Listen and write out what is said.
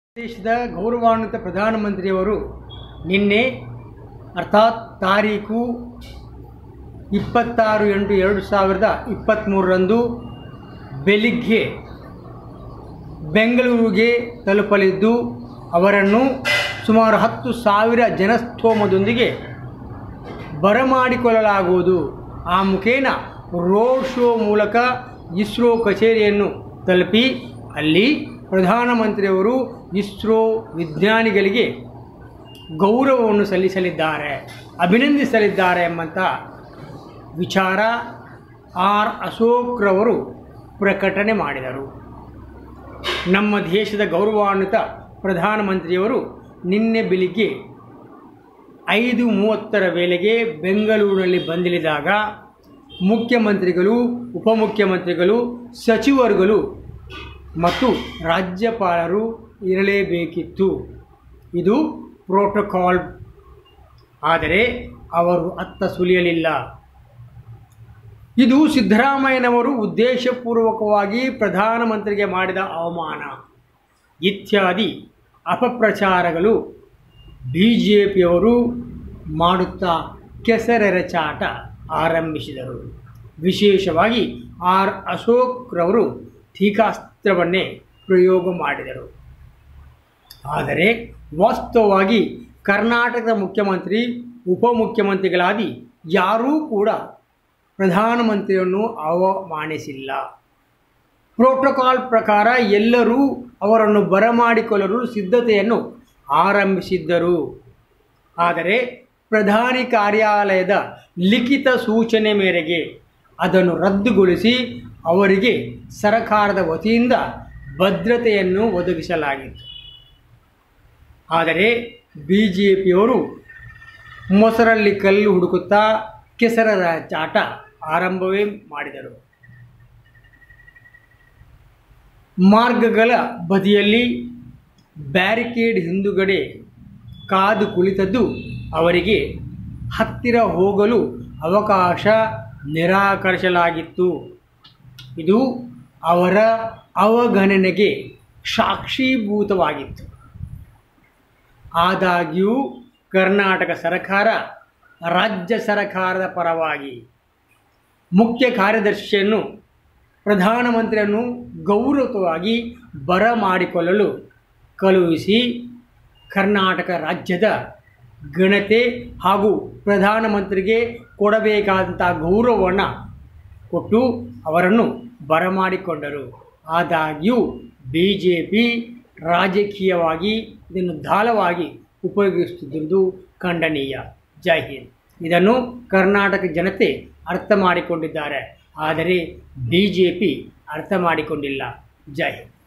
ದೇಶದ ಗೌರವಾನ್ವಿತ ಪ್ರಧಾನಮಂತ್ರಿಯವರು ನಿನ್ನೆ ಅರ್ಥಾತ್ ತಾರೀಕು ಇಪ್ಪತ್ತಾರು ಎಂಟು ಎರಡು ಸಾವಿರದ ಇಪ್ಪತ್ತ್ಮೂರರಂದು ಬೆಳಿಗ್ಗೆ ಬೆಂಗಳೂರಿಗೆ ತಲುಪಲಿದ್ದು ಅವರನ್ನು ಸುಮಾರು ಹತ್ತು ಸಾವಿರ ಜನಸ್ತೋಮದೊಂದಿಗೆ ಬರಮಾಡಿಕೊಳ್ಳಲಾಗುವುದು ಆ ಮುಖೇನ ರೋಡ್ ಶೋ ಮೂಲಕ ಇಸ್ರೋ ಕಚೇರಿಯನ್ನು ತಲುಪಿ ಅಲ್ಲಿ ಪ್ರಧಾನಮಂತ್ರಿಯವರು ಇಸ್ರೋ ವಿಜ್ಞಾನಿಗಳಿಗೆ ಗೌರವವನ್ನು ಸಲ್ಲಿಸಲಿದ್ದಾರೆ ಅಭಿನಂದಿಸಲಿದ್ದಾರೆ ಎಂಬಂಥ ವಿಚಾರ ಆರ್ ಅಶೋಕ್ರವರು ಪ್ರಕಟಣೆ ಮಾಡಿದರು ನಮ್ಮ ದೇಶದ ಗೌರವಾನ್ವಿತ ಪ್ರಧಾನಮಂತ್ರಿಯವರು ನಿನ್ನೆ ಬೆಳಿಗ್ಗೆ ಐದು ಮೂವತ್ತರ ವೇಳೆಗೆ ಬೆಂಗಳೂರಿನಲ್ಲಿ ಬಂದಿಳಿದಾಗ ಮುಖ್ಯಮಂತ್ರಿಗಳು ಉಪಮುಖ್ಯಮಂತ್ರಿಗಳು ಸಚಿವರುಗಳು ಮತ್ತು ರಾಜ್ಯಪಾಲರು ಇರಲೇಬೇಕಿತ್ತು ಇದು ಪ್ರೋಟೋಕಾಲ್ ಆದರೆ ಅವರು ಅತ್ತ ಸುಲಿಯಲಿಲ್ಲ ಇದು ಸಿದ್ದರಾಮಯ್ಯನವರು ಉದ್ದೇಶಪೂರ್ವಕವಾಗಿ ಪ್ರಧಾನಮಂತ್ರಿಗೆ ಮಾಡಿದ ಅವಮಾನ ಇತ್ಯಾದಿ ಅಪಪ್ರಚಾರಗಳು ಬಿ ಜೆ ಪಿಯವರು ಮಾಡುತ್ತಾ ಕೆಸರೆರಚಾಟ ಆರಂಭಿಸಿದರು ವಿಶೇಷವಾಗಿ ಆರ್ ಅಶೋಕ್ರವರು ಟೀಕಾಸ್ತ್ರವನ್ನೇ ಪ್ರಯೋಗ ಮಾಡಿದರು ಆದರೆ ವಾಸ್ತವವಾಗಿ ಕರ್ನಾಟಕದ ಮುಖ್ಯಮಂತ್ರಿ ಉಪಮುಖ್ಯಮಂತ್ರಿಗಳಾದಿ ಯಾರೂ ಕೂಡ ಪ್ರಧಾನಮಂತ್ರಿಯನ್ನು ಅವಮಾನಿಸಿಲ್ಲ ಪ್ರೋಟೋಕಾಲ್ ಪ್ರಕಾರ ಎಲ್ಲರೂ ಅವರನ್ನು ಬರಮಾಡಿಕೊಳ್ಳಲು ಸಿದ್ಧತೆಯನ್ನು ಆರಂಭಿಸಿದ್ದರು ಆದರೆ ಪ್ರಧಾನಿ ಕಾರ್ಯಾಲಯದ ಲಿಖಿತ ಸೂಚನೆ ಮೇರೆಗೆ ಅದನ್ನು ರದ್ದುಗೊಳಿಸಿ ಅವರಿಗೆ ಸರಕಾರದ ವತಿಯಿಂದ ಭದ್ರತೆಯನ್ನು ಒದಗಿಸಲಾಗಿತ್ತು ಆದರೆ ಬಿ ಜೆ ಪಿಯವರು ಮೊಸರಲ್ಲಿ ಕಲ್ಲು ಹುಡುಕುತ್ತಾ ಕೆಸರರ ಚಾಟ ಆರಂಭವೇ ಮಾಡಿದರು ಮಾರ್ಗಗಳ ಬದಿಯಲ್ಲಿ ಬ್ಯಾರಿಕೇಡ್ ಹಿಂದುಗಡೆ ಕಾದು ಕುಳಿತದ್ದು ಅವರಿಗೆ ಹತ್ತಿರ ಹೋಗಲು ಅವಕಾಶ ನಿರಾಕರಿಸಲಾಗಿತ್ತು ಇದು ಅವರ ಅವಗಣನೆಗೆ ಸಾಕ್ಷೀಭೂತವಾಗಿತ್ತು ಆದಾಗ್ಯೂ ಕರ್ನಾಟಕ ಸರ್ಕಾರ ರಾಜ್ಯ ಸರ್ಕಾರದ ಪರವಾಗಿ ಮುಖ್ಯ ಕಾರ್ಯದರ್ಶಿಯನ್ನು ಪ್ರಧಾನಮಂತ್ರಿಯನ್ನು ಗೌರವವಾಗಿ ಬರಮಾಡಿಕೊಳ್ಳಲು ಕಳುಹಿಸಿ ಕರ್ನಾಟಕ ರಾಜ್ಯದ ಘನತೆ ಹಾಗೂ ಪ್ರಧಾನಮಂತ್ರಿಗೆ ಕೊಡಬೇಕಾದಂಥ ಗೌರವವನ್ನು ಕೊಟ್ಟು ಅವರನ್ನು ಬರಮಾಡಿಕೊಂಡರು ಆದಾಗ್ಯೂ ಬಿ ಜೆ ಪಿ ರಾಜಕೀಯವಾಗಿ ಇದನ್ನು ದಾಳವಾಗಿ ಉಪಯೋಗಿಸುತ್ತಿದ್ದುದು ಖಂಡನೀಯ ಜೈ ಹಿಂದ್ ಇದನ್ನು ಕರ್ನಾಟಕ ಜನತೆ ಅರ್ಥ ಮಾಡಿಕೊಂಡಿದ್ದಾರೆ ಆದರೆ ಬಿ ಜೆ ಪಿ ಅರ್ಥ ಮಾಡಿಕೊಂಡಿಲ್ಲ ಜೈ ಹಿಂದ್